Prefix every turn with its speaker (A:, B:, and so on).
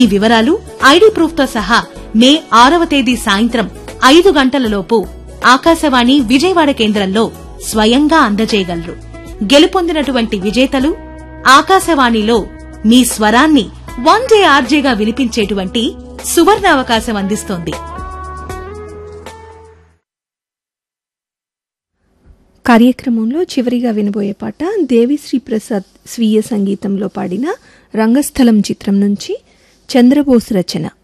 A: ఈ వివరాలు ID proof తో సహా మే ఆరవ తేదీ సాయంత్రం ఐదు గంటలలోపు ఆకాశవాణి విజయవాడ కేంద్రంలో స్వయంగా అందజేయగలరు గెలుపొందినటువంటి విజేతలు ఆకాశవాణిలో మీ స్వరాన్ని వన్ డే ఆర్జేగా వినిపించేటువంటి సువర్ణ అవకాశం అందిస్తోంది
B: కార్యక్రమంలో చివరిగా వినబోయే పాట దేవిశ్రీ ప్రసాద్ స్వీయ సంగీతంలో పాడిన రంగస్థలం చిత్రం నుంచి చంద్రబోస్ రచన